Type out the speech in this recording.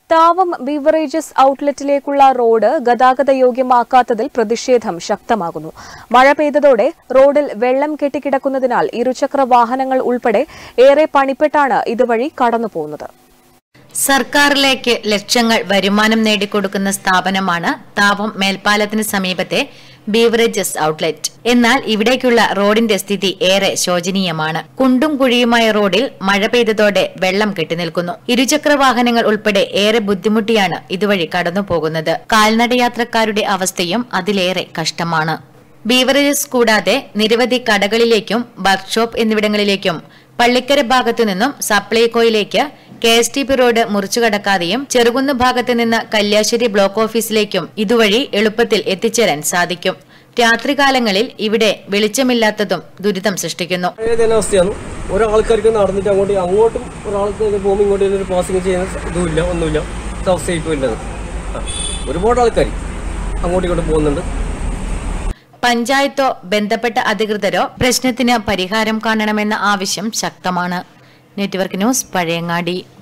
Thavam beverages ഔട്ട്ലെറ്റിലേക്കുള്ള road ഗതാഗത യോഗ്യമാക്കാത്തതിൽ പ്രതിഷേധം ശക്തമാകുന്നു മഴ പെയ്തതോടെ റോഡിൽ വെള്ളം കെട്ടിക്കിടക്കുന്നതിനാൽ ഇരുചക്ര വാഹനങ്ങൾ ഉൾപ്പെടെ ഏറെ പണിപ്പെട്ടാണ് ഇതുവഴി കടന്നുപോകുന്നത് സർക്കാരിലേക്ക് ലക്ഷങ്ങൾ വരുമാനം നേടിക്കൊടുക്കുന്ന സ്ഥാപനമാണ് താവം മേൽപ്പാലത്തിന് സമീപത്തെ ബീവറേജസ് ഔട്ട്ലെറ്റ് എന്നാൽ ഇവിടേക്കുള്ള റോഡിന്റെ സ്ഥിതി ഏറെ ശോചനീയമാണ് കുണ്ടും കുഴിയുമായ റോഡിൽ മഴ പെയ്തതോടെ വെള്ളം കെട്ടിനിൽക്കുന്നു ഇരുചക്ര വാഹനങ്ങൾ ഉൾപ്പെടെ ഏറെ ബുദ്ധിമുട്ടിയാണ് ഇതുവഴി കടന്നുപോകുന്നത് കാൽനടയാത്രക്കാരുടെ അവസ്ഥയും അതിലേറെ കഷ്ടമാണ് ബീവറേജസ് കൂടാതെ നിരവധി കടകളിലേക്കും വർക്ക്ഷോപ്പ് എന്നിവിടങ്ങളിലേക്കും പള്ളിക്കര ഭാഗത്തു നിന്നും സപ്ലൈകോയിലേക്ക് K S T P road മുറിച്ചുകടക്കാതെയും ചെറുകുന്ന് ഭാഗത്ത് നിന്ന് കല്യാശ്ശേരി ബ്ലോക്ക് ഓഫീസിലേക്കും ഇതുവഴി എളുപ്പത്തിൽ എത്തിച്ചേരാൻ സാധിക്കും രാത്രികാലങ്ങളിൽ ഇവിടെ വെളിച്ചമില്ലാത്തതും ദുരിതം സൃഷ്ടിക്കുന്നു ഏതെല്ലാം അവസ്ഥയാണ് ഓരോ ആൾക്കാർക്ക് നടന്നിട്ട് അങ്ങോട്ട് അങ്ങോട്ടും ഒരാൾക്ക് പോകുമ്പോൾ ഇങ്ങോട്ട് ഒരു പാസിങ് ചെയ്യുന്ന ഇതുമില്ല ഒന്നുമില്ല അവസ്ഥ ഇപ്പോൾ ഇല്ലത് ആ, ഒരുപാട് ആൾക്കാർ അങ്ങോട്ടും ഇങ്ങോട്ടും പോകുന്നുണ്ട് പഞ്ചായത്തോ ബന്ധപ്പെട്ട അധികൃതരോ പ്രശ്നത്തിന് പരിഹാരം കാണണമെന്ന ആവശ്യം ശക്തമാണ് നെറ്റ്വർക്ക് ന്യൂസ് പഴയങ്ങാടി